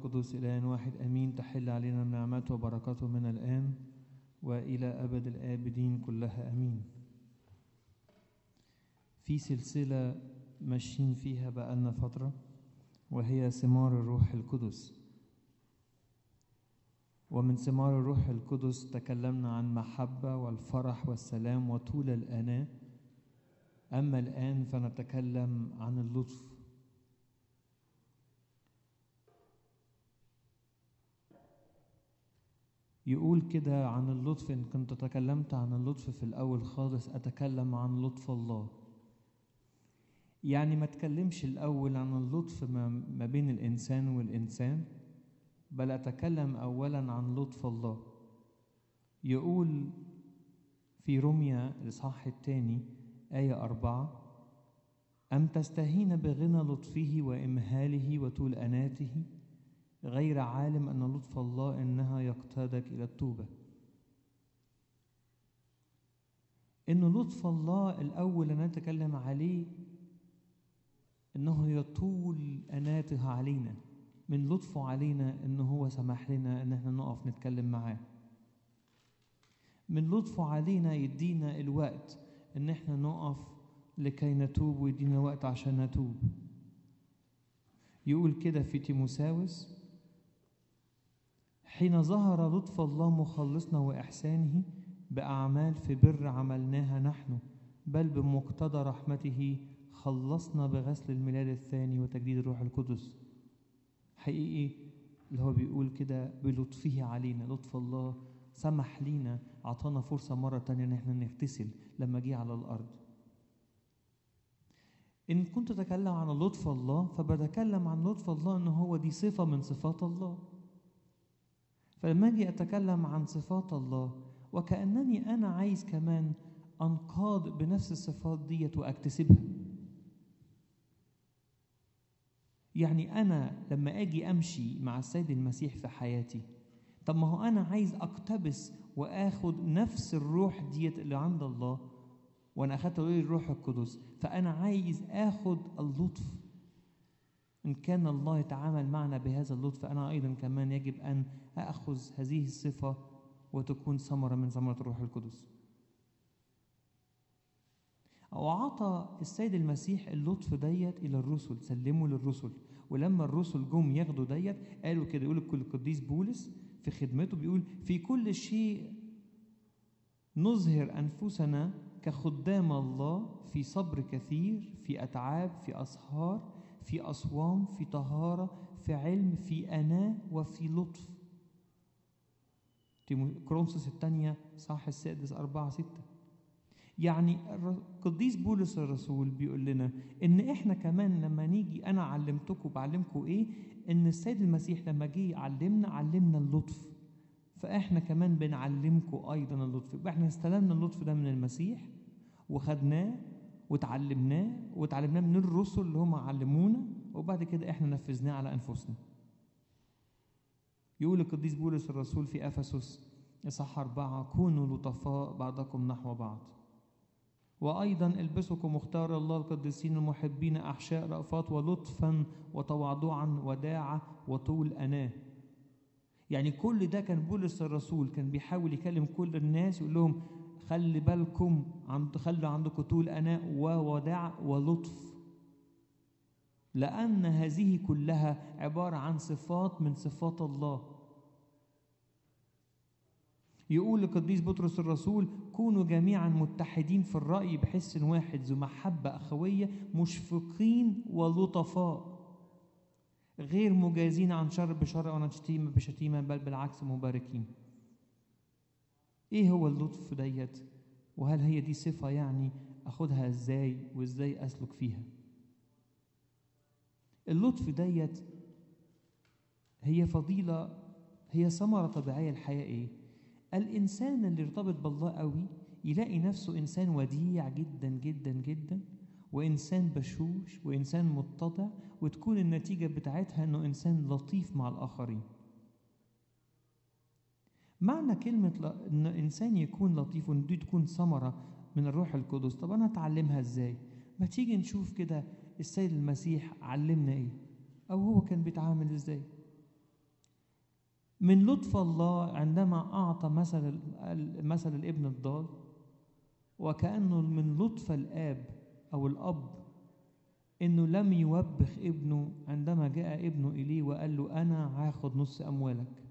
القدس إله واحد أمين تحل علينا نعمته وبركاته من الآن وإلى أبد الآبدين كلها أمين في سلسلة ماشيين فيها بقالنا فترة وهي ثمار الروح القدس ومن ثمار الروح القدس تكلمنا عن محبة والفرح والسلام وطول الأناة أما الآن فنتكلم عن اللطف يقول كده عن اللطف إن كنت تكلمت عن اللطف في الأول خالص أتكلم عن لطف الله يعني ما تكلمش الأول عن اللطف ما بين الإنسان والإنسان بل أتكلم أولا عن لطف الله يقول في رمية الإصحاح الثاني آية أربعة أم تستهين بغنى لطفه وإمهاله وطول أناته غير عالم أن لطف الله إنها يقتادك إلى التوبة إن لطف الله الأول أنا أتكلم عليه إنه يطول أناته علينا من لطفه علينا إنه هو سمح لنا إن احنا نقف نتكلم معاه من لطفه علينا يدينا الوقت إن احنا نقف لكي نتوب ويدينا وقت عشان نتوب يقول كده في تيموساوس حين ظهر لطف الله مخلصنا وإحسانه بأعمال في بر عملناها نحن بل بمقتضى رحمته خلصنا بغسل الميلاد الثاني وتجديد الروح القدس حقيقي اللي هو بيقول كده بلطفه علينا لطف الله سمح لينا عطانا فرصة مرة تانية إن احنا نغتسل لما جه على الأرض إن كنت أتكلم عن لطف الله فبتكلم عن لطف الله إن هو دي صفة من صفات الله فلما أجي أتكلم عن صفات الله وكأنني أنا عايز كمان أنقاد بنفس الصفات ديت وأكتسبها يعني أنا لما أجي أمشي مع السيد المسيح في حياتي طب ما هو أنا عايز أقتبس وآخد نفس الروح ديت اللي عند الله وأنا أخدت الروح القدس فأنا عايز آخد اللطف إن كان الله يتعامل معنا بهذا اللطف فأنا أيضا كمان يجب أن أخذ هذه الصفة وتكون ثمرة من ثمرة الروح القدس وعطى السيد المسيح اللطف ديت إلى الرسل سلموا للرسل ولما الرسل جم ياخدوا ديت قالوا كده يقول كل القديس بولس في خدمته بيقول في كل شيء نظهر أنفسنا كخدام الله في صبر كثير في أتعاب في أسهار في أصوام في طهارة في علم في أناة وفي لطف كرونسوس الثانية صح السادس أربعة ستة يعني القديس بولس الرسول بيقول لنا ان احنا كمان لما نيجي انا علمتكم بعلمكم ايه ان السيد المسيح لما جه يعلمنا علمنا اللطف فاحنا كمان بنعلمكم ايضا اللطف يبقى احنا استلمنا اللطف ده من المسيح وخدناه وتعلمناه وتعلمناه من الرسل اللي هم علمونا وبعد كده احنا نفذناه على انفسنا يقول القديس بولس الرسول في افسس اصحاح أربعة كونوا لطفاء بعضكم نحو بعض وأيضا البسكم مختار الله القديسين المحبين أحشاء رأفات ولطفا وتواضعا وداعة وطول أناه يعني كل ده كان بولس الرسول كان بيحاول يكلم كل الناس يقول لهم خلي بالكم عند خلوا عندكم طول أناء ووداع ولطف لأن هذه كلها عبارة عن صفات من صفات الله يقول القديس بطرس الرسول كونوا جميعا متحدين في الرأي بحس واحد ذو محبة أخوية مشفقين ولطفاء غير مجازين عن شر بشر أو عن شتيمة بشتيمة بل بالعكس مباركين إيه هو اللطف ديت وهل هي دي صفة يعني أخدها إزاي وإزاي أسلك فيها اللطف ديت هي فضيلة هي ثمرة طبيعية الحياة إيه الإنسان اللي ارتبط بالله قوي يلاقي نفسه إنسان وديع جدا جدا جدا وإنسان بشوش وإنسان متضع وتكون النتيجة بتاعتها إنه إنسان لطيف مع الآخرين معنى كلمة ل... إن إنسان يكون لطيف وإن دي تكون ثمرة من الروح القدس طب أنا أتعلمها إزاي؟ ما تيجي نشوف كده السيد المسيح علمنا إيه؟ أو هو كان بيتعامل إزاي؟ من لطف الله عندما أعطى مثل مثل الابن الضال وكأنه من لطف الآب أو الأب إنه لم يوبخ ابنه عندما جاء ابنه إليه وقال له أنا هاخد نص أموالك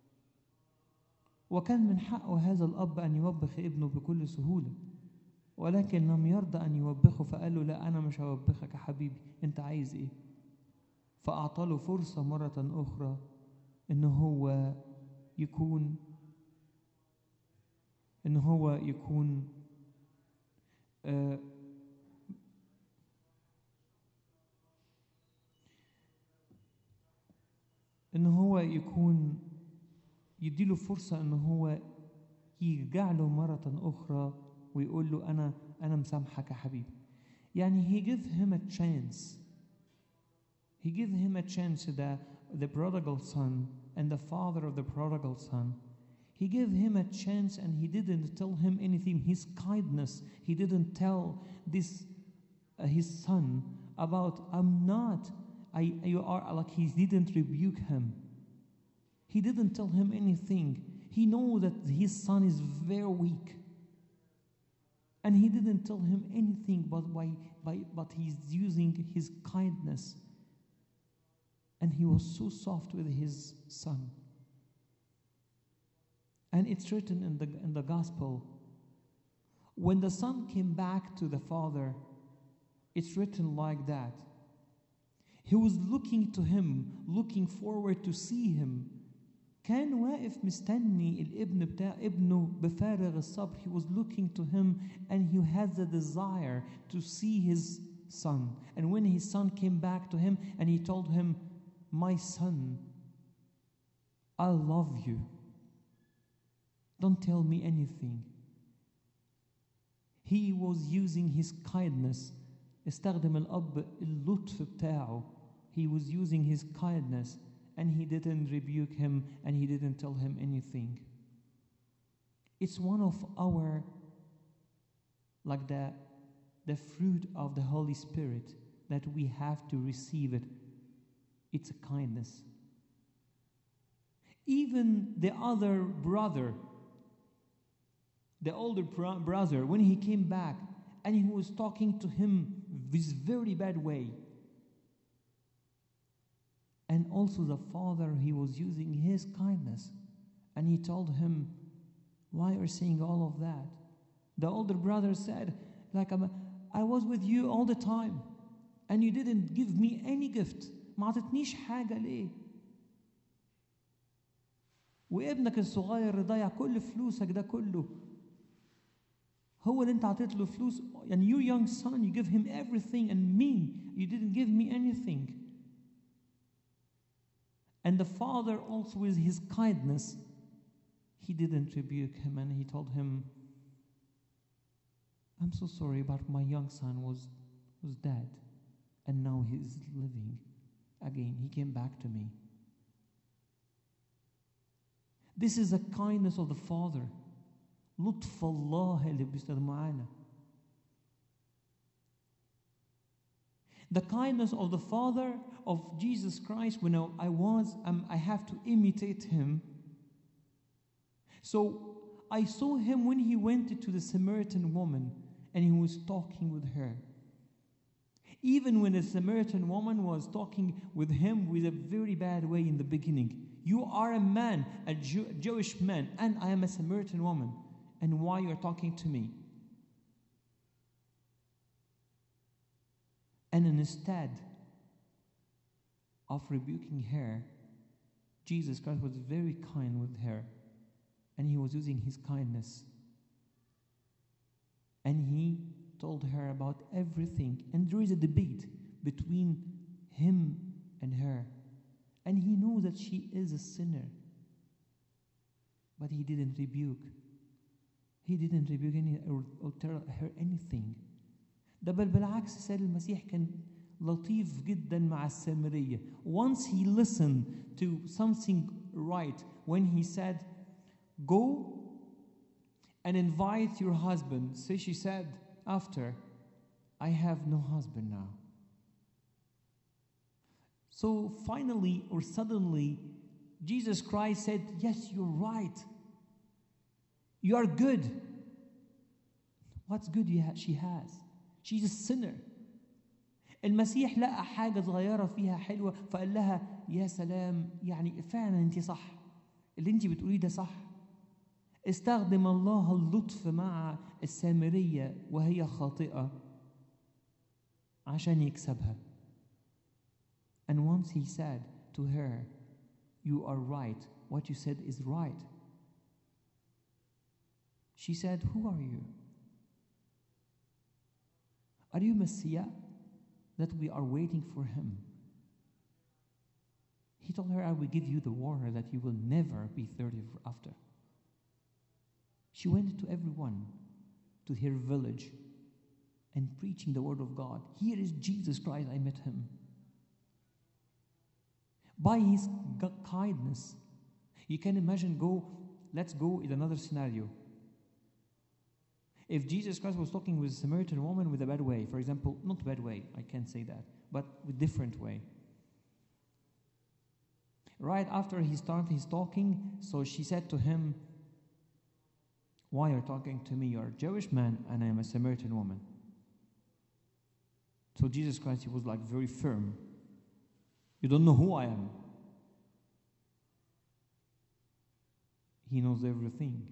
وكان من حقه هذا الأب أن يوبخ ابنه بكل سهولة ولكن لم يرضى أن يوبخه فقال له لا أنا مش هوبخك يا حبيبي أنت عايز إيه فأعطى له فرصة مرة أخرى إن هو يكون إن هو يكون آه إن هو يكون يديله فرصة إن هو يرجع له مرة أخرى ويقول له أنا أنا مسامحك يا حبيبي يعني he give him a chance he give him a chance the the prodigal son and the father of the prodigal son he gave him a chance and he didn't tell him anything his kindness he didn't tell this uh, his son about i'm not I, you are like he didn't rebuke him he didn't tell him anything he know that his son is very weak and he didn't tell him anything but by, by but he's using his kindness and he was so soft with his son and it's written in the in the gospel when the son came back to the father it's written like that he was looking to him looking forward to see him كان واقف مستني الابن بتاع ابنه بفارغ الصبر he was looking to him and he had the desire to see his son and when his son came back to him and he told him my son I love you don't tell me anything he was using his kindness استخدم الأب اللطف بتاعه he was using his kindness and he didn't rebuke him and he didn't tell him anything. It's one of our, like the, the fruit of the Holy Spirit that we have to receive it. It's a kindness. Even the other brother, the older bro- brother, when he came back and he was talking to him this very bad way, and also the father, he was using his kindness. And he told him, Why are you saying all of that? The older brother said, Like, I'm, I was with you all the time, and you didn't give me any gift. ما عطتنيش حاجة ليه؟ وابنك الصغير ضيع كل فلوسك ده كله هو اللي انت عطيت له فلوس and your young son you give him everything and me you didn't give me anything and the father also with his kindness he didn't rebuke him and he told him i'm so sorry but my young son was was dead and now he is living again he came back to me this is the kindness of the father لطف الله اللي بيستخدم معانا the kindness of the Father of Jesus Christ when I was, um, I have to imitate him. So I saw him when he went to the Samaritan woman and he was talking with her. Even when the Samaritan woman was talking with him with a very bad way in the beginning. You are a man, a Jew, Jewish man, and I am a Samaritan woman. And why you're talking to me? And instead of rebuking her, Jesus Christ was very kind with her. And he was using his kindness. And he told her about everything. And there is a debate between him and her. And he knows that she is a sinner. But he didn't rebuke. He didn't rebuke any or, or tell her anything. ده بل بالعكس سيد المسيح كان لطيف جدا مع السامرية. Once he listened to something right when he said, Go and invite your husband. So she said, After, I have no husband now. So finally or suddenly, Jesus Christ said, Yes, you're right. You are good. What's good you ha- she has? She's a sinner. المسيح لقى حاجة صغيرة فيها حلوة فقال لها يا سلام يعني فعلا انت صح اللي انت بتقوليه ده صح استخدم الله اللطف مع السامرية وهي خاطئة عشان يكسبها and once he said to her you are right what you said is right she said who are you are you Messiah that we are waiting for him he told her I will give you the water that you will never be thirsty after she went to everyone to her village and preaching the word of God. Here is Jesus Christ, I met him. By his g- kindness, you can imagine go, let's go in another scenario. If Jesus Christ was talking with a Samaritan woman with a bad way, for example, not bad way, I can't say that, but with different way. Right after he started his talking, so she said to him, Why are you talking to me? You're a Jewish man and I am a Samaritan woman. So Jesus Christ, he was like very firm. You don't know who I am. He knows everything.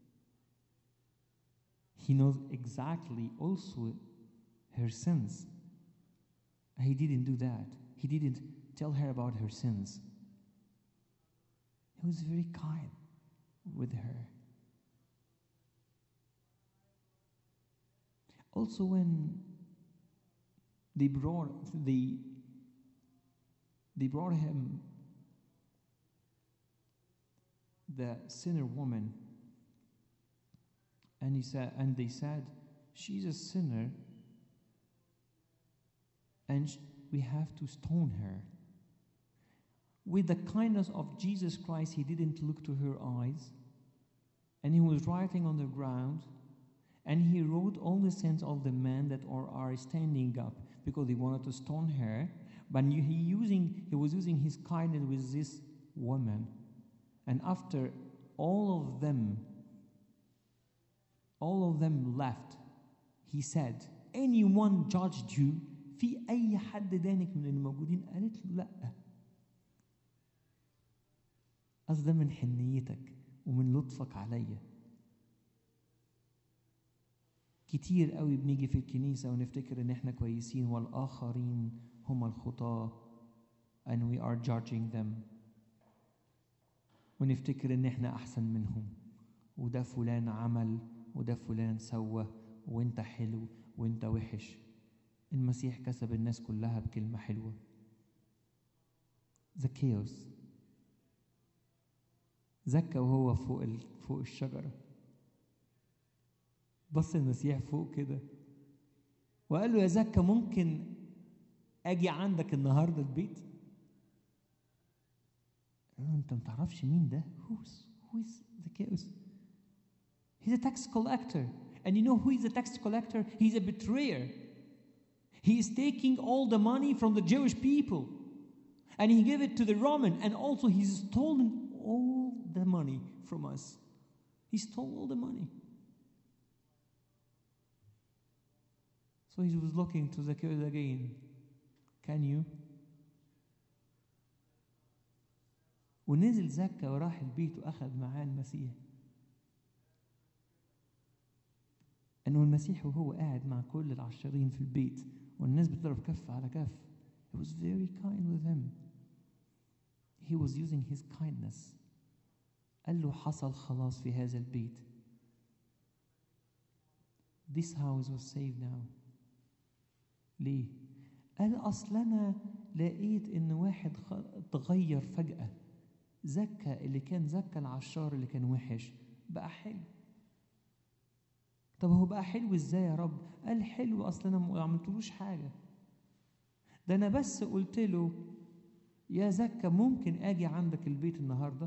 He knows exactly also her sins. He didn't do that. He didn't tell her about her sins. He was very kind with her. Also, when they brought the they brought him the sinner woman and he said and they said she's a sinner and sh- we have to stone her with the kindness of jesus christ he didn't look to her eyes and he was writing on the ground and he wrote all the sins of the men that are, are standing up because he wanted to stone her. But he using he was using his kindness with this woman. And after all of them, all of them left, he said, anyone judged you في أي حد دانك من الموجودين قالت له لأ أصل ده من حنيتك ومن لطفك عليا كتير قوي بنيجي في الكنيسة ونفتكر إن إحنا كويسين والآخرين هم الخطاة and we are judging them ونفتكر إن إحنا أحسن منهم وده فلان عمل وده فلان سوى وإنت حلو وإنت وحش المسيح كسب الناس كلها بكلمة حلوة زكيوس زكى وهو فوق ال... فوق الشجره بص المسيح فوق كده وقال له يا زكا ممكن اجي عندك النهارده البيت قال له انت ما تعرفش مين ده who's who is Zacchaeus he's a tax collector and you know who is a tax collector he's a betrayer he is taking all the money from the Jewish people and he gave it to the Roman and also he's stolen all the money from us he stole all the money So he was looking to Zacchaeus again. Can you? ونزل زكا وراح البيت واخذ معاه المسيح. انه المسيح وهو قاعد مع كل العشرين في البيت والناس بتضرب كف على كف. He was very kind with them. He was using his kindness. قال له حصل خلاص في هذا البيت. This house was saved now. ليه؟ قال أصل أنا لقيت إن واحد اتغير فجأة زكى اللي كان زكى العشار اللي كان وحش بقى حلو طب هو بقى حلو ازاي يا رب؟ قال حلو أصل أنا ما عملتلوش حاجة ده أنا بس قلت له يا زكى ممكن أجي عندك البيت النهاردة؟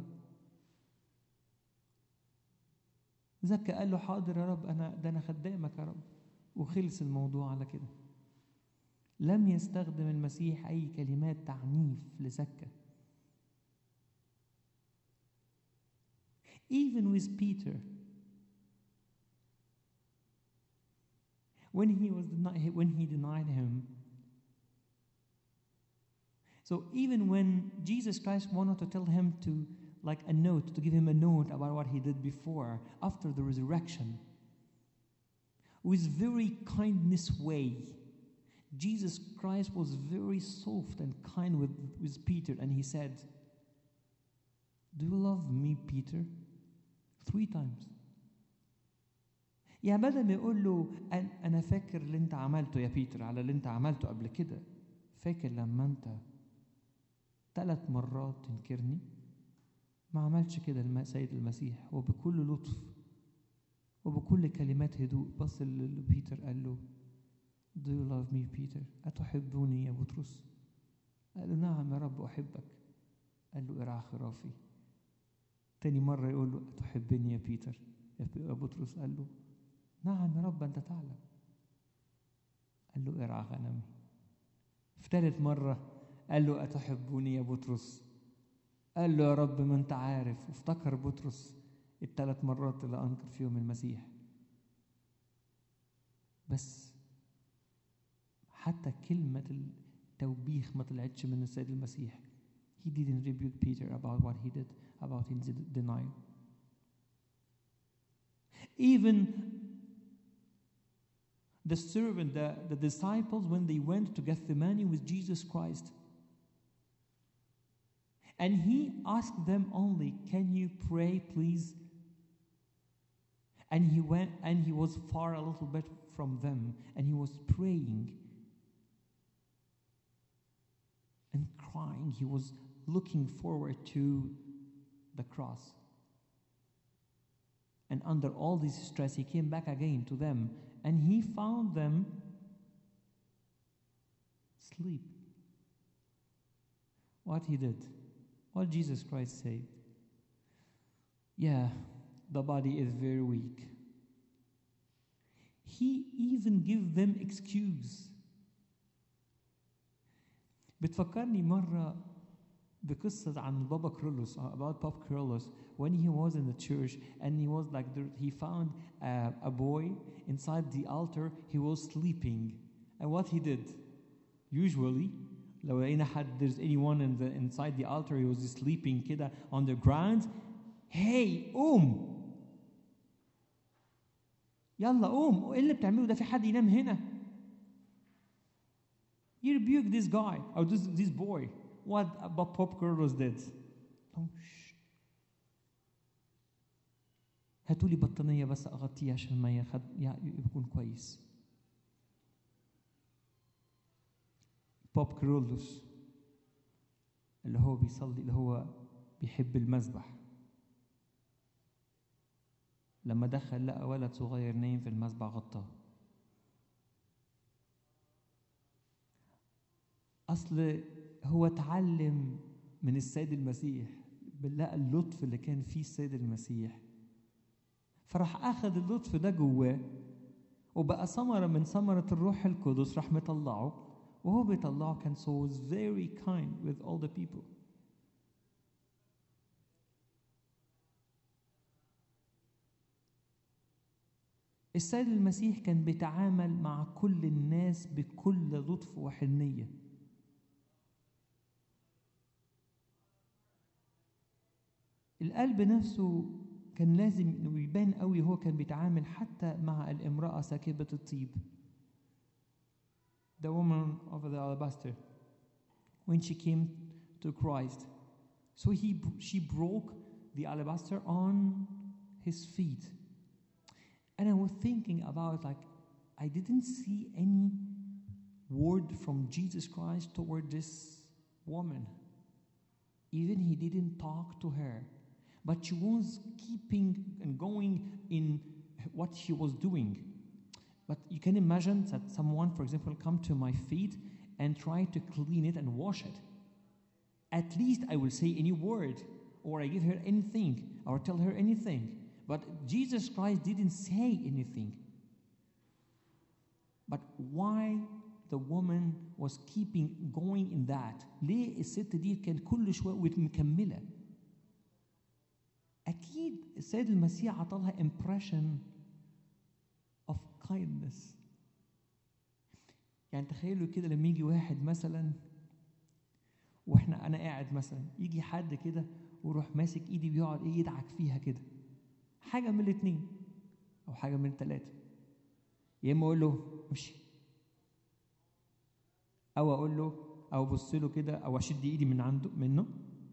زكى قال له حاضر يا رب أنا ده أنا خدامك يا رب وخلص الموضوع على كده لم يستخدم المسيح أي كلمات تعنيف لزكا Even with Peter, when he was deni- when he denied him. So even when Jesus Christ wanted to tell him to like a note, to give him a note about what he did before, after the resurrection, with very kindness way, Jesus Christ was very soft and kind with, with Peter, and he said, Do you love me, Peter? Three times. يعني بدل ما يقول له أن- انا فاكر اللي انت عملته يا بيتر على اللي انت عملته قبل كده فاكر لما انت ثلاث مرات تنكرني ما عملش كده الم- السيد المسيح وبكل لطف وبكل كلمات هدوء بص ل- لبيتر قال له Do you love me Peter أتحبني يا بطرس قال له نعم يا رب أحبك قال له ارعى خرافي تاني مرة يقول له أتحبني يا بيتر يا ب- يا بطرس قال له نعم يا رب أنت تعلم قال له ارعى غنمي في ثالث مرة قال له أتحبني يا بطرس قال له يا رب ما أنت عارف وافتكر بطرس الثلاث مرات اللي أنكر فيهم المسيح بس حتى كلمة التوبيخ ما طلعتش من السيد المسيح he didn't rebuke Peter about what he did about his denial even the servant, the, the disciples, when they went to Gethsemane with Jesus Christ, and he asked them only, Can you pray, please? And he went and he was far a little bit from them, and he was praying and crying. He was looking forward to the cross. And under all this stress, he came back again to them and he found them sleep. What he did, what Jesus Christ said. Yeah, the body is very weak. He even gave them excuse. بتفكرني مرة بقصة عن بابا كرولوس uh, about Pope Carlos when he was in the church and he was like there, he found a, a boy inside the altar he was sleeping and what he did usually لو لقينا حد there's anyone in the inside the altar he was sleeping كده on the ground hey قوم يلا قوم ايه اللي بتعمله ده في حد ينام هنا he rebuked this guy or this, this boy what Bob Pope Carlos did no, shh. هاتوا لي بطانية بس أغطيه عشان ما ياخد يكون كويس بوب كرولوس اللي هو بيصلي اللي هو بيحب المذبح لما دخل لقى ولد صغير نايم في المذبح غطاه أصل هو اتعلم من السيد المسيح لقى اللطف اللي كان فيه السيد المسيح فراح أخذ اللطف ده جواه وبقى ثمرة من ثمرة الروح القدس راح مطلعه وهو بيطلعه كان so was very kind with all the people السيد المسيح كان بيتعامل مع كل الناس بكل لطف وحنية القلب نفسه كان لازم انه يبان قوي هو كان بيتعامل حتى مع الامرأة ساكبة الطيب the woman of the alabaster when she came to Christ so he she broke the alabaster on his feet and I was thinking about like I didn't see any word from Jesus Christ toward this woman even he didn't talk to her but she was keeping and going in what she was doing. But you can imagine that someone, for example, come to my feet and try to clean it and wash it. At least I will say any word, or I give her anything, or tell her anything. But Jesus Christ didn't say anything. But why the woman was keeping going in that? ليه الست دي كان كل شوية ومكملة؟ اكيد السيد المسيح عطالها impression of kindness يعني تخيلوا كده لما يجي واحد مثلا واحنا انا قاعد مثلا يجي حد كده ويروح ماسك ايدي ويقعد ايه يدعك فيها كده حاجه من الاثنين او حاجه من الثلاثه يا اما اقول له امشي او اقول له او ابص له كده او اشد ايدي من عنده منه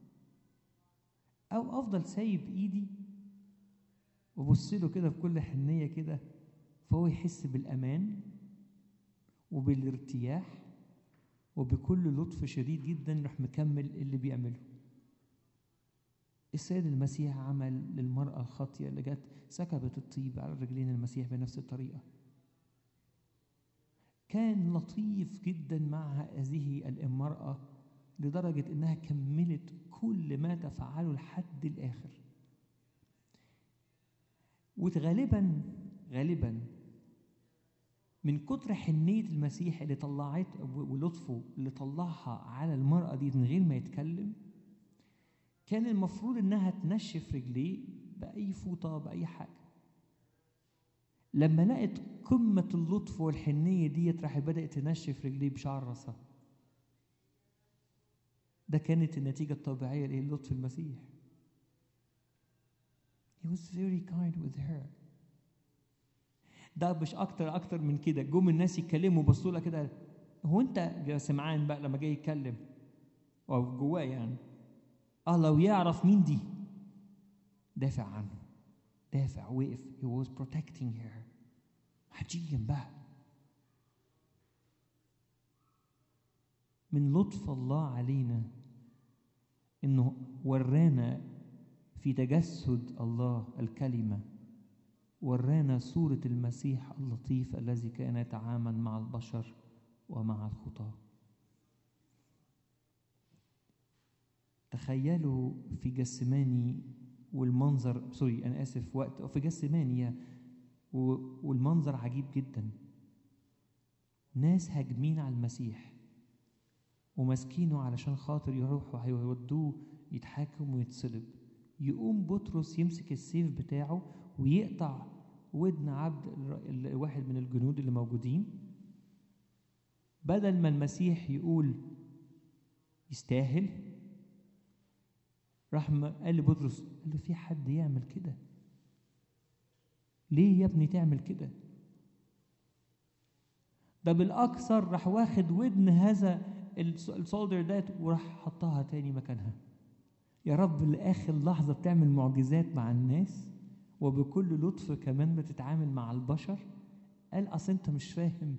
او افضل سايب ايدي وابص له كده بكل حنيه كده فهو يحس بالامان وبالارتياح وبكل لطف شديد جدا يروح مكمل اللي بيعمله السيد المسيح عمل للمرأة الخاطية اللي جت سكبت الطيب على رجلين المسيح بنفس الطريقة كان لطيف جدا مع هذه المرأة لدرجة إنها كملت كل ما تفعله لحد الآخر وغالبا غالبا من كتر حنية المسيح اللي طلعت ولطفه اللي طلعها على المرأة دي من غير ما يتكلم كان المفروض إنها تنشف رجليه بأي فوطة بأي حاجة لما لقت قمة اللطف والحنية ديت راح بدأت تنشف رجليه بشعر راسها ده كانت النتيجة الطبيعية للطف المسيح He was very kind with her ده مش اكتر اكتر من كده جم الناس يتكلموا بصوا لها كده هو انت يا سمعان بقى لما جاي يتكلم او جواه يعني اه لو يعرف مين دي دافع عنه دافع وقف he was protecting her هتيجي جنبها من لطف الله علينا انه ورانا في تجسد الله الكلمه ورانا صورة المسيح اللطيف الذي كان يتعامل مع البشر ومع الخطاة. تخيلوا في جسماني والمنظر سوري أنا آسف وقت في جسمانية والمنظر عجيب جدا. ناس هاجمين على المسيح وماسكينه علشان خاطر يروحوا هيودوه يتحاكم ويتصلب. يقوم بطرس يمسك السيف بتاعه ويقطع ودن عبد الواحد من الجنود اللي موجودين بدل ما المسيح يقول يستاهل راح قال لبطرس قال له في حد يعمل كده ليه يا ابني تعمل كده ده بالاكثر راح واخد ودن هذا السولدر ده وراح حطها تاني مكانها يا رب لاخر لحظه بتعمل معجزات مع الناس وبكل لطف كمان بتتعامل مع البشر قال اصل انت مش فاهم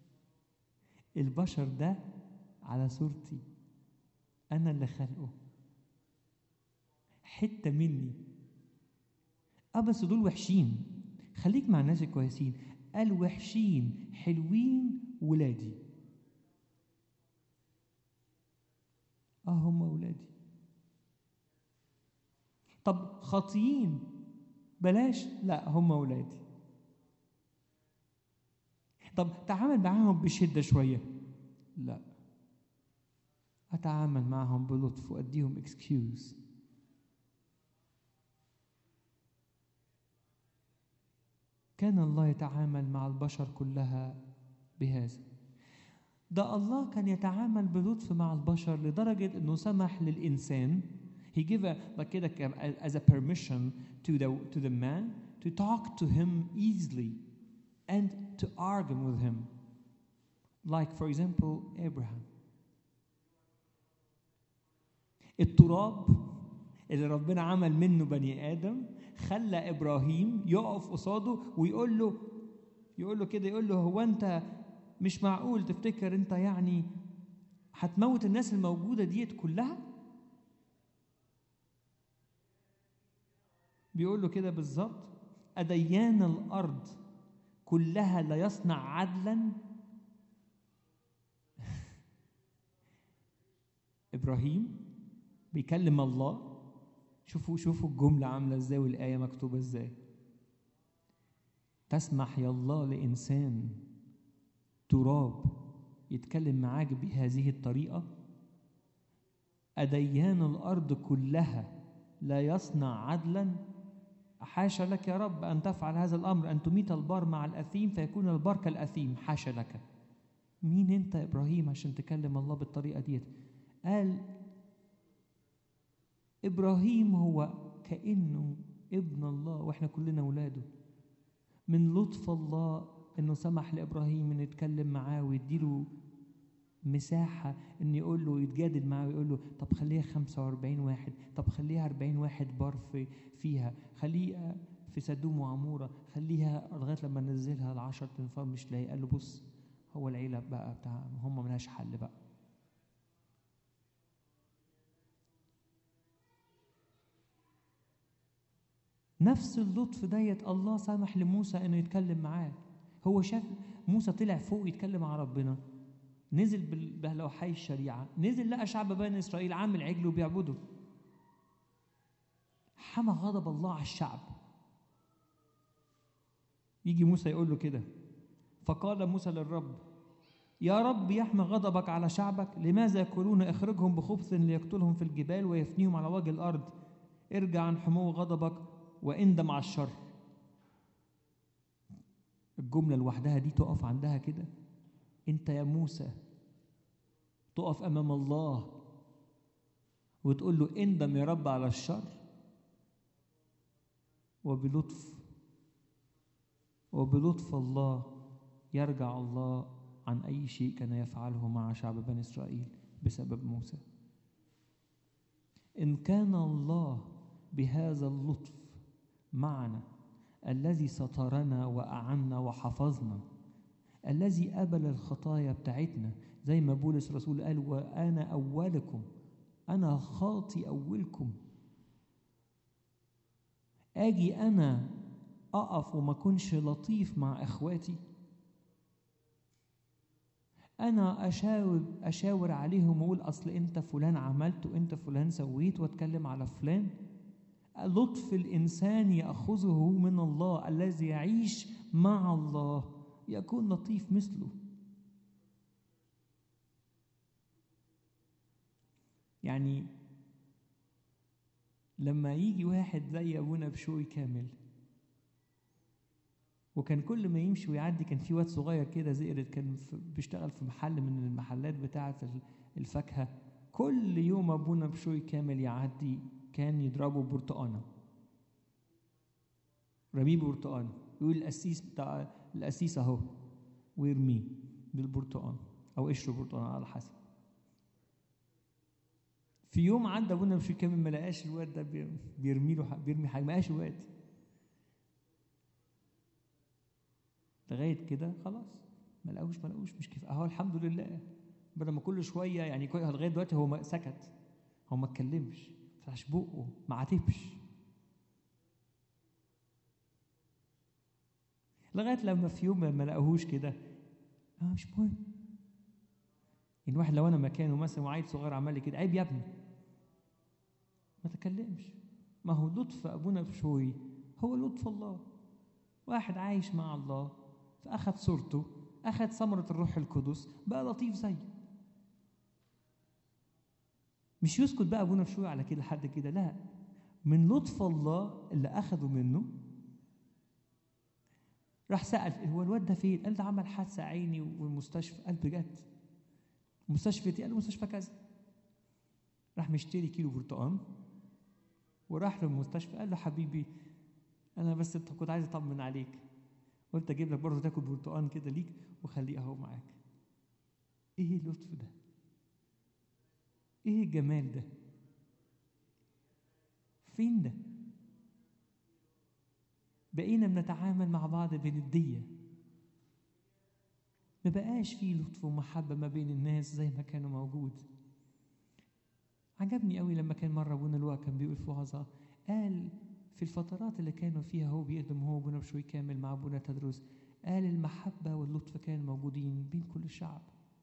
البشر ده على صورتي انا اللي خلقه حته مني اه بس دول وحشين خليك مع الناس الكويسين قال وحشين حلوين ولادي اه هم ولادي طب خاطيين بلاش لا هم ولادي طب تعامل معاهم بشدة شوية لا أتعامل معهم بلطف وأديهم اكسكيوز كان الله يتعامل مع البشر كلها بهذا ده الله كان يتعامل بلطف مع البشر لدرجة أنه سمح للإنسان he gave a like كده as a permission to the to the man to talk to him easily and to argue with him like for example Abraham التراب اللي ربنا عمل منه بني آدم خلى إبراهيم يقف قصاده ويقول له يقول له كده يقول له هو أنت مش معقول تفتكر أنت يعني هتموت الناس الموجودة ديت كلها؟ بيقول له كده بالظبط أديان الأرض كلها لا يصنع عدلا إبراهيم بيكلم الله شوفوا شوفوا الجملة عاملة ازاي والآية مكتوبة ازاي تسمح يا الله لإنسان تراب يتكلم معاك بهذه الطريقة أديان الأرض كلها لا يصنع عدلا حاشا لك يا رب أن تفعل هذا الأمر أن تميت البار مع الأثيم فيكون البار كالأثيم حاشا لك مين أنت يا إبراهيم عشان تكلم الله بالطريقة ديت قال إبراهيم هو كأنه ابن الله وإحنا كلنا أولاده من لطف الله إنه سمح لإبراهيم إنه يتكلم معاه ويديله مساحة إن يقول له يتجادل معاه ويقول له طب خليها 45 واحد طب خليها 40 واحد بار في فيها خليها في سدوم وعمورة خليها لغاية لما ننزلها العشر تنفار مش لاقي قال له بص هو العيلة بقى بتاع هم ملهاش حل بقى نفس اللطف ديت الله سمح لموسى انه يتكلم معاه هو شاف موسى طلع فوق يتكلم مع ربنا نزل بال- بلوحي الشريعة نزل لقى شعب بني إسرائيل عامل عجل وبيعبده حمى غضب الله على الشعب يجي موسى يقول له كده فقال موسى للرب يا رب يحمى غضبك على شعبك لماذا يقولون اخرجهم بخبث ليقتلهم في الجبال ويفنيهم على وجه الأرض ارجع عن حمو غضبك واندم على الشر الجملة لوحدها دي تقف عندها كده انت يا موسى تقف امام الله وتقول له اندم يا رب على الشر وبلطف وبلطف الله يرجع الله عن اي شيء كان يفعله مع شعب بني اسرائيل بسبب موسى ان كان الله بهذا اللطف معنا الذي سترنا واعنا وحفظنا الذي قبل الخطايا بتاعتنا زي ما بولس الرسول قال وانا اولكم انا خاطي اولكم اجي انا اقف وما اكونش لطيف مع اخواتي انا اشاور اشاور عليهم واقول اصل انت فلان عملت وانت فلان سويت واتكلم على فلان لطف الانسان ياخذه من الله الذي يعيش مع الله يكون لطيف مثله يعني لما يجي واحد زي ابونا بشوي كامل وكان كل ما يمشي ويعدي كان في واد صغير كده زئرت كان في بيشتغل في محل من المحلات بتاعة الفاكهة كل يوم ابونا بشوي كامل يعدي كان يضربه برتقانه رميه برتقانه يقول القسيس بتاع القسيس اهو ويرميه بالبرتقان او قشر برتقان على حسب في يوم عدى ابونا بشوي كامل ما لقاش الواد ده بيرمي له بيرمي حاجه ما لقاش الواد لغايه كده خلاص ما لقوش ما لقوش مش كيف اهو الحمد لله بدل ما كل شويه يعني لغايه دلوقتي هو ما سكت هو ما اتكلمش ما فتحش بقه ما عاتبش لغايه لما في يوم ما لقاهوش كده اه مش مهم يعني واحد لو انا مكانه مثلا وعيل صغير عمل لي كده عيب يا ابني ما تكلمش ما هو لطف ابونا بشوي هو لطف الله واحد عايش مع الله فاخذ صورته اخذ ثمره الروح القدس بقى لطيف زيه مش يسكت بقى ابونا بشوي على كده لحد كده لا من لطف الله اللي اخذه منه راح سأل هو الواد ده فين؟ قال ده عمل حادثة عيني والمستشفى قال بجد مستشفى قال له مستشفى كذا راح مشتري كيلو برتقان وراح للمستشفى قال له حبيبي انا بس كنت عايز اطمن عليك قلت اجيب لك برضه تاكل برتقان كده ليك وخليه اهو معاك ايه اللطف ده ايه الجمال ده فين ده بقينا بنتعامل مع بعض بندية ما بقاش فيه لطف ومحبة ما بين الناس زي ما كانوا موجود عجبني قوي لما كان مرة ابونا لواء كان بيقول في وعظة قال في الفترات اللي كانوا فيها هو بيقدم هو ابونا بشوي كامل مع ابونا تدرس قال المحبة واللطف كانوا موجودين بين كل الشعب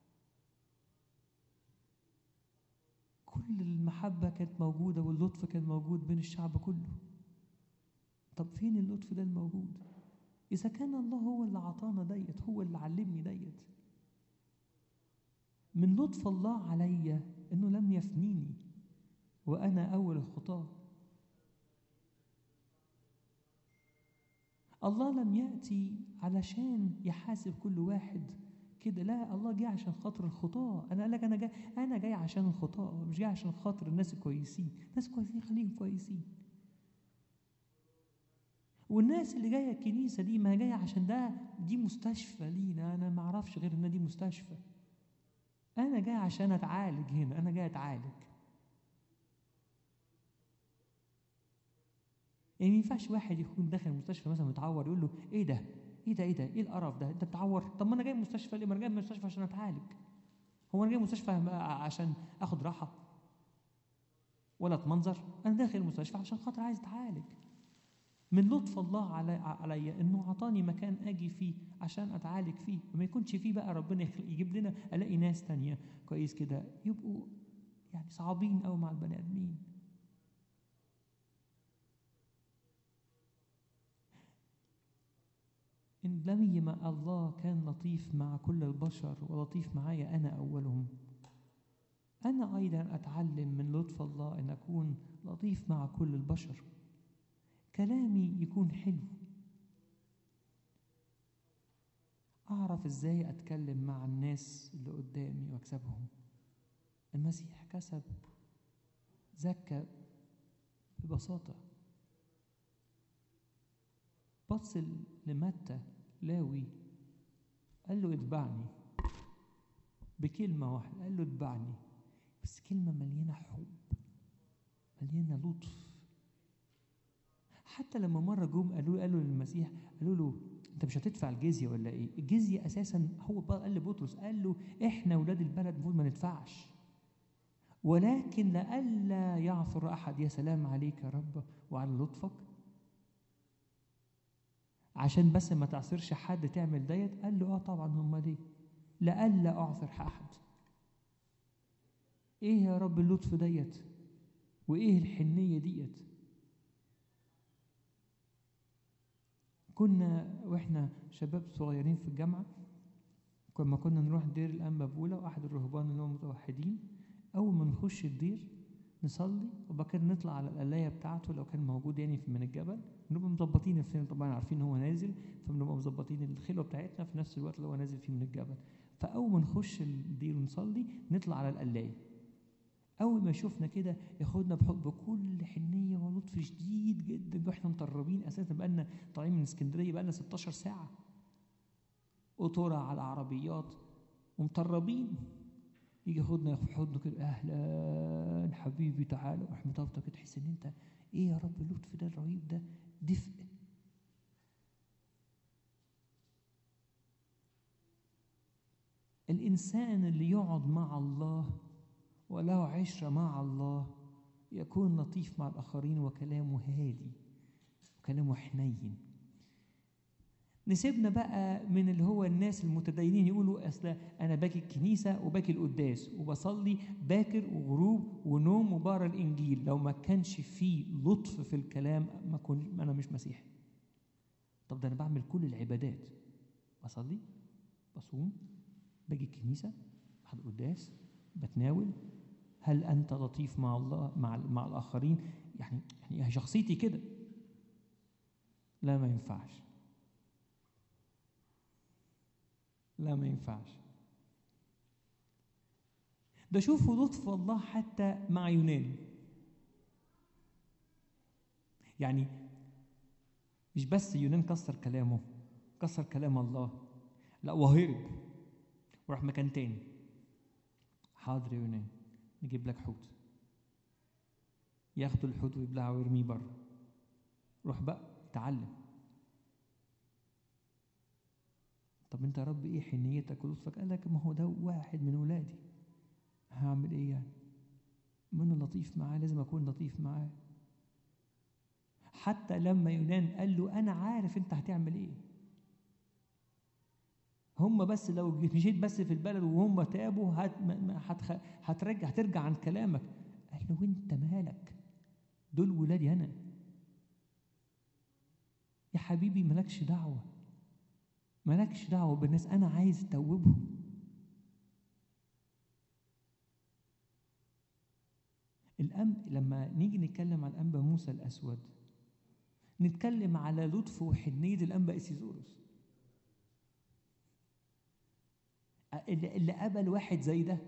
كل المحبة كانت موجودة واللطف كان موجود بين الشعب كله طب فين اللطف ده الموجود إذا كان الله هو اللي عطانا ديت هو اللي علمني ديت من لطف الله عليا إنه لم يفنيني وأنا أول الخطاة الله لم يأتي علشان يحاسب كل واحد كده لا الله جاي عشان خاطر الخطاة أنا قال لك أنا جاي أنا جاي عشان الخطاة مش جاي عشان خاطر الناس الكويسين الناس كويسين خليهم كويسين والناس اللي جايه الكنيسه دي ما جايه عشان ده دي مستشفى لينا انا ما اعرفش غير ان دي مستشفى انا جاي عشان اتعالج هنا انا جاي اتعالج يعني ما ينفعش واحد يكون داخل المستشفى مثلا متعور يقول له ايه ده ايه ده ايه ده ايه القرف ده انت بتعور طب ما انا جاي المستشفى ليه ما انا جاي المستشفى عشان اتعالج هو انا جاي المستشفى عشان اخد راحه ولا اتمنظر انا داخل المستشفى عشان خاطر عايز اتعالج من لطف الله علي عليا انه اعطاني مكان اجي فيه عشان اتعالج فيه وما يكونش فيه بقى ربنا يجيب لنا الاقي ناس تانية كويس كده يبقوا يعني صعبين قوي مع البني ادمين إن لم ما الله كان لطيف مع كل البشر ولطيف معايا أنا أولهم أنا أيضا أتعلم من لطف الله أن أكون لطيف مع كل البشر كلامي يكون حلو أعرف إزاي أتكلم مع الناس اللي قدامي وأكسبهم المسيح كسب زكى ببساطة بص لمتى لاوي قال له اتبعني بكلمة واحدة قال له اتبعني بس كلمة مليانة حب مليانة لطف حتى لما مرة جم قالوا قالوا للمسيح قالوا له انت مش هتدفع الجزية ولا ايه؟ الجزية اساسا هو قال لبطرس قال له احنا ولاد البلد المفروض ما ندفعش ولكن لئلا يعثر احد يا سلام عليك يا رب وعلى لطفك عشان بس ما تعصرش حد تعمل ديت قال له اه طبعا هم ليه لئلا اعثر احد ايه يا رب اللطف ديت وايه الحنيه ديت كنا واحنا شباب صغيرين في الجامعه لما كنا نروح دير الانبا بولا واحد الرهبان اللي هم متوحدين اول ما نخش الدير نصلي وبعد كده نطلع على القلايه بتاعته لو كان موجود يعني من الجبل نبقى مظبطين نفسنا طبعا عارفين هو نازل فبنبقى مظبطين الخلوه بتاعتنا في نفس الوقت اللي هو نازل فيه من الجبل فاول ما نخش الدير ونصلي نطلع على القلايه اول ما شفنا كده ياخدنا بحب بكل حنيه ولطف شديد جدا واحنا مطربين اساسا بقالنا طالعين من اسكندريه بقالنا 16 ساعه قطوره على عربيات ومطربين يجي ياخدنا في حضنه كده اهلا حبيبي تعالى وراح مطبطب كده تحس ان انت ايه يا رب اللطف ده الرهيب ده دفء الانسان اللي يقعد مع الله وله عشره مع الله يكون لطيف مع الاخرين وكلامه هادي وكلامه حنين نسيبنا بقى من اللي هو الناس المتدينين يقولوا اصل انا باجي الكنيسه وباجي القداس وبصلي باكر وغروب ونوم وبقرا الانجيل لو ما كانش فيه لطف في الكلام ما كن انا مش مسيحي طب ده انا بعمل كل العبادات بصلي بصوم باجي الكنيسه بحضر القداس بتناول هل انت لطيف مع الله مع مع الاخرين يعني يعني شخصيتي كده لا ما ينفعش لا ما ينفعش ده شوفوا لطف الله حتى مع يونان يعني مش بس يونان كسر كلامه كسر كلام الله لا وهرب وراح مكان تاني حاضر يا يونان نجيب لك حوت ياخدوا الحوت ويبلعه ويرميه بره روح بقى اتعلم طب انت يا رب ايه حنيتك ولطفك قال لك ما هو ده واحد من ولادي هعمل ايه يعني ما انا لطيف معاه لازم اكون لطيف معاه حتى لما يونان قال له انا عارف انت هتعمل ايه هم بس لو مشيت بس في البلد وهم تابوا هت هتخ... هترجع هترجع عن كلامك قال له وانت مالك دول ولادي انا يا حبيبي مالكش دعوه مالكش دعوه بالناس انا عايز اتوبهم الأم لما نيجي نتكلم عن أنبا موسى الأسود نتكلم على لطف وحنية الأنبا إسيزوروس اللي اللي قبل واحد زي ده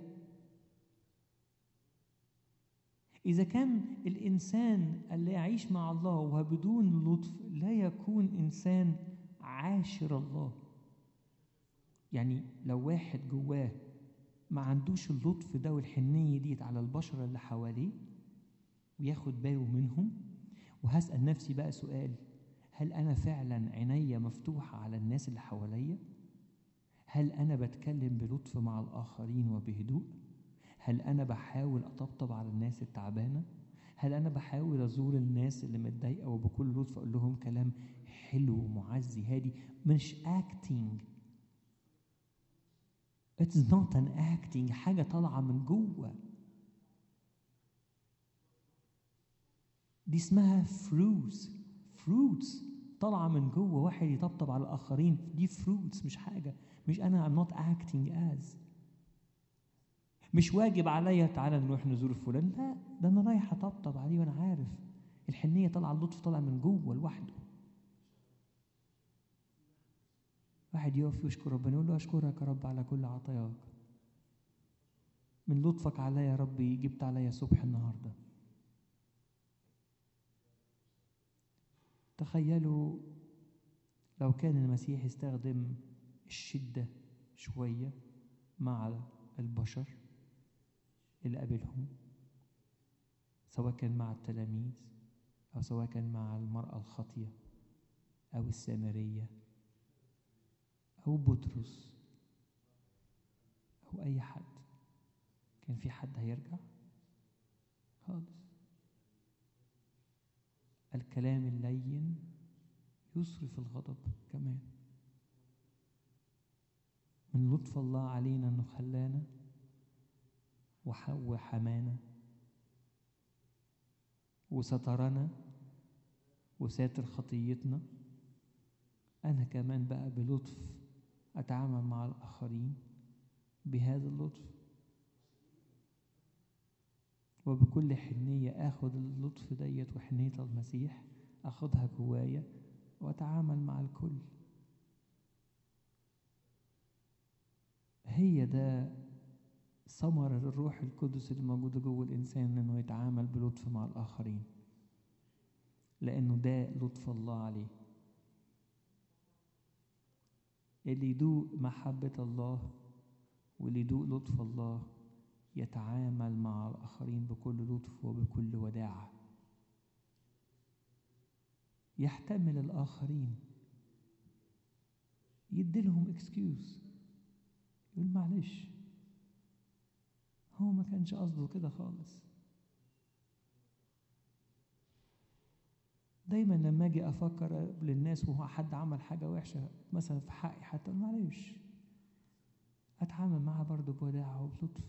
إذا كان الإنسان اللي يعيش مع الله وبدون لطف لا يكون إنسان عاشر الله يعني لو واحد جواه ما عندوش اللطف ده والحنية ديت على البشر اللي حواليه وياخد باله منهم وهسأل نفسي بقى سؤال هل أنا فعلا عينيا مفتوحة على الناس اللي حواليا؟ هل أنا بتكلم بلطف مع الآخرين وبهدوء؟ هل أنا بحاول أطبطب على الناس التعبانة؟ هل أنا بحاول أزور الناس اللي متضايقة وبكل لطف أقول لهم كلام حلو معزي هادي مش acting It's not an acting حاجة طالعة من جوه دي اسمها fruits fruits طالعة من جوه واحد يطبطب على الآخرين دي fruits مش حاجة مش أنا I'm not acting as مش واجب عليا تعالى نروح نزور فلان لا ده أنا رايح أطبطب عليه وأنا عارف الحنية طالعة اللطف طالع من جوه لوحده واحد يقف يشكر ربنا يقول له أشكرك يا رب على كل عطاياك من لطفك عليا يا ربي جبت عليا صبح النهارده تخيلوا لو كان المسيح استخدم الشدة شوية مع البشر اللي قابلهم سواء كان مع التلاميذ أو سواء كان مع المرأة الخاطية أو السامرية أو بطرس أو أي حد كان في حد هيرجع خالص الكلام اللين يصرف الغضب كمان من لطف الله علينا انه خلانا وحمانا وسترنا وساتر خطيتنا انا كمان بقى بلطف اتعامل مع الاخرين بهذا اللطف وبكل حنية آخد اللطف ديت وحنية المسيح أخدها جوايا وأتعامل مع الكل هي ده ثمر الروح القدس اللي موجودة جوه الإنسان إنه يتعامل بلطف مع الآخرين لأنه ده لطف الله عليه اللي يدوق محبة الله واللي يدوق لطف الله يتعامل مع الآخرين بكل لطف وبكل وداعة يحتمل الآخرين يديلهم اكسكيوز يقول معلش هو ما كانش قصده كده خالص دايما لما اجي افكر للناس وهو حد عمل حاجه وحشه مثلا في حقي حتى معلش اتعامل معاه برضه بوداعه وبلطف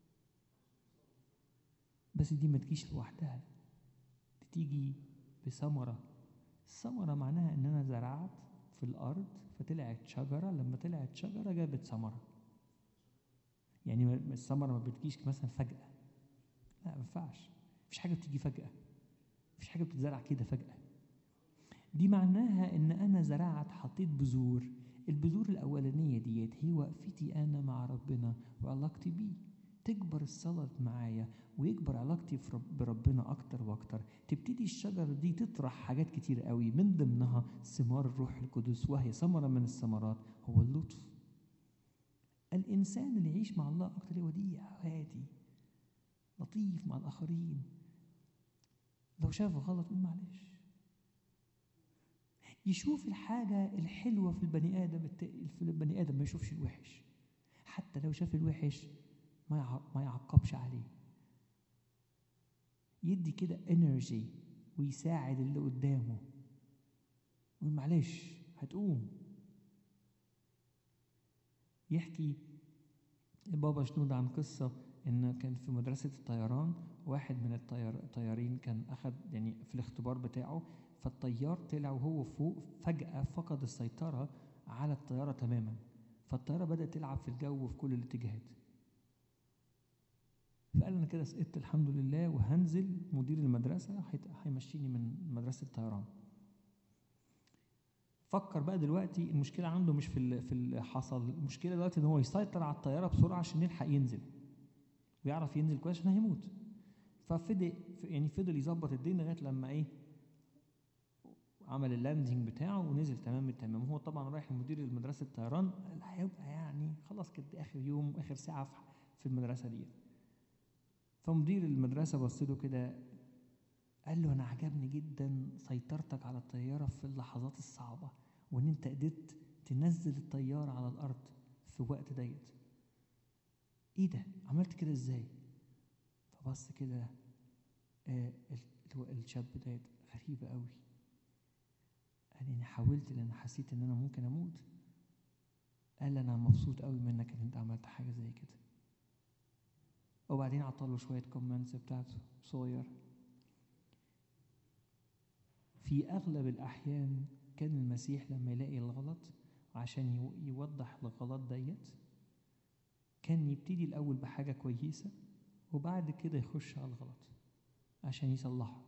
بس دي ما تجيش لوحدها دي تيجي بثمرة الثمرة معناها إن أنا زرعت في الأرض فطلعت شجرة لما طلعت شجرة جابت ثمرة يعني الثمرة ما بتجيش مثلا فجأة لا ما ينفعش مفيش حاجة بتيجي فجأة مفيش حاجة بتتزرع كده فجأة دي معناها إن أنا زرعت حطيت بذور البذور الأولانية ديت هي وقفتي أنا مع ربنا وعلاقتي بيه تكبر الصلاة معايا ويكبر علاقتي بربنا أكتر وأكتر تبتدي الشجرة دي تطرح حاجات كتير قوي من ضمنها ثمار الروح القدس وهي ثمرة من الثمرات هو اللطف الإنسان اللي يعيش مع الله أكتر وديع هادي لطيف مع الآخرين لو شاف غلط يقول معلش يشوف الحاجة الحلوة في البني آدم في البني آدم ما يشوفش الوحش حتى لو شاف الوحش ما ما يعقبش عليه يدي كده انرجي ويساعد اللي قدامه يقول معلش هتقوم يحكي البابا شنود عن قصة إن كان في مدرسة الطيران واحد من الطيار الطيارين كان أخد يعني في الاختبار بتاعه فالطيار طلع وهو فوق فجأة فقد السيطرة على الطيارة تماما فالطيارة بدأت تلعب في الجو في كل الاتجاهات فقال انا كده سقطت الحمد لله وهنزل مدير المدرسه هيمشيني من مدرسه الطيران فكر بقى دلوقتي المشكله عنده مش في ال- في اللي حصل المشكله دلوقتي ان هو يسيطر على الطياره بسرعه عشان يلحق ينزل ويعرف ينزل كويس عشان هيموت ففضل يعني فضل يظبط الدنيا لغايه لما ايه عمل اللاندنج بتاعه ونزل تمام التمام هو طبعا رايح لمدير مدرسه الطيران قال هيبقى يعني خلاص كده اخر يوم اخر ساعه في- في المدرسه دي فمدير المدرسه بص له كده قال له انا عجبني جدا سيطرتك على الطياره في اللحظات الصعبه وان انت قدرت تنزل الطياره على الارض في وقت ضيق ايه ده عملت كده ازاي فبص كده آه ال- الشاب ده غريبه قوي قال انا حاولت لان حسيت ان انا ممكن اموت قال انا مبسوط قوي منك ان انت عملت حاجه زي كده وبعدين عطاله شويه كومنتس بتاعته صغير في اغلب الاحيان كان المسيح لما يلاقي الغلط عشان يو- يوضح الغلط ديت كان يبتدي الاول بحاجه كويسه وبعد كده يخش على الغلط عشان يصلحه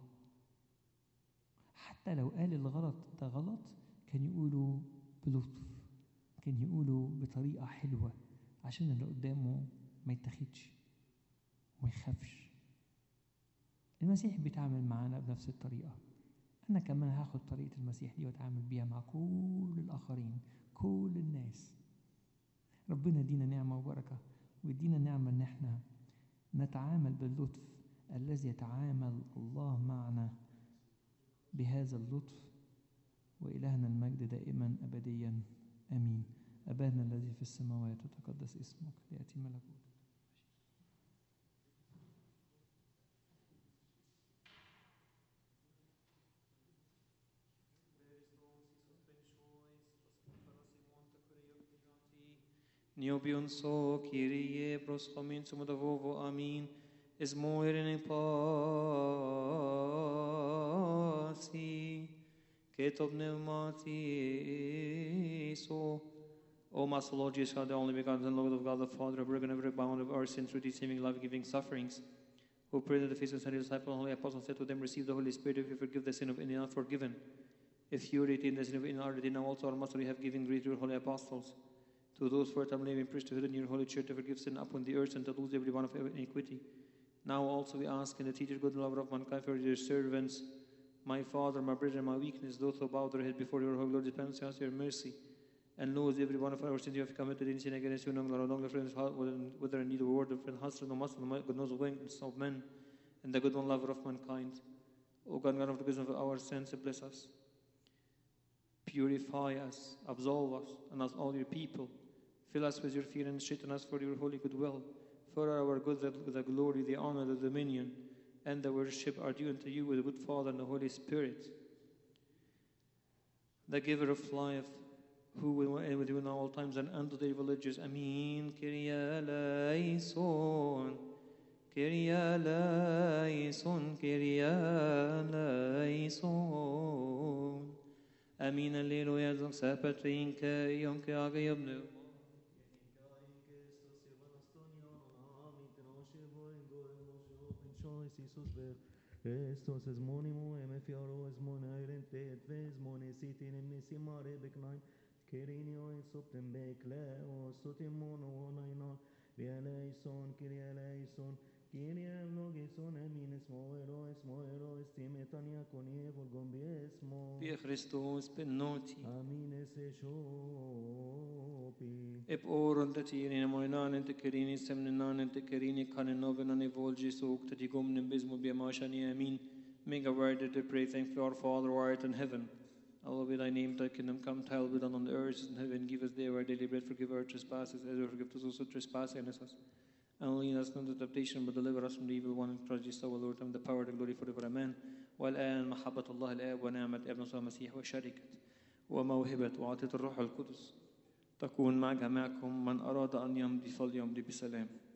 حتى لو قال الغلط ده غلط كان يقوله بلطف كان يقوله بطريقة حلوة عشان اللي قدامه ما يتاخدش وما يخافش المسيح بيتعامل معانا بنفس الطريقة أنا كمان هاخد طريقة المسيح دي وأتعامل بيها مع كل الآخرين كل الناس ربنا يدينا نعمة وبركة ويدينا نعمة إن إحنا نتعامل باللطف الذي يتعامل الله معنا بهذا اللطف وإلهنا المجد دائما أبديا آمين أبانا الذي في السماوات وتقدس اسمك ليأتي ملكوتك Niobion so Kyrie proschomin sumodavovo amin es moeren in pasi ketov pneumati so O Master Lord Jesus God, the only begotten Son, Lord of God, the Father, broken every bound of our sin through these saving, life-giving sufferings, who prayed at the face of Saint disciple and holy apostle said to them, Receive the Holy Spirit if you forgive the sin of any not forgiven. If you retain the sin of any already now also our Master, we have given great to your holy apostles. To those for time living priesthood in your holy church to forgive sin upon the earth and to lose every one of iniquity. Now also we ask in the teacher, good lover of mankind, for your servants, my father, my brother, my weakness, those who bow their head before your holy Lord, depends on your mercy. And lose every one of our sins you have committed in sin against you, no longer friends, whether in need of a word of friend, hustle, no muscle, no goodness of wings of men, and the good one lover of mankind. O God, God of the wisdom of our sins, bless us. Purify us, absolve us, and as all your people. Fill us with your fear and straighten us for your holy goodwill. For our good, that the glory, the honor, the dominion, and the worship are due unto you with the good Father and the Holy Spirit. The giver of life, who will reign with you in all times and unto the villages. Amen. Kyrie eleison. Kyrie eleison. Kyrie eleison. Amen. Alleluia. Zong sapatrin ke yom ke aga yobnu. Christos es monimo em fiaro es monairente et ves monesitin in nisimare beknain Kirinio in soptem bekleo sotim mono onaina Rieleison Kyrie eleison Kyrie logison eminis moero es moero estimetania conie volgom biesmo Pie Christus benoti. Amin es eshopi Ep oron te tirin moinan ente kerini semnenan ente kerini kanenoven ane volgi sok te digum nimbismo biamashani amin. Make a word to pray, thank you, our Father who art in heaven. Hallowed be thy name, thy kingdom come, thy will be done on the earth as in heaven. Give us day our daily bread, forgive our trespasses, as we forgive those who trespass against us. And lead us not into temptation, but deliver us from the evil one. In Christ Jesus our Lord, and the power and the glory forever. Amen. والآن محبة الله الآب ونعمة ابن صلى المسيح وشركة وموهبة وعطية الروح القدس تكون مع جميعكم من أراد أن يمضي فليمضي بسلام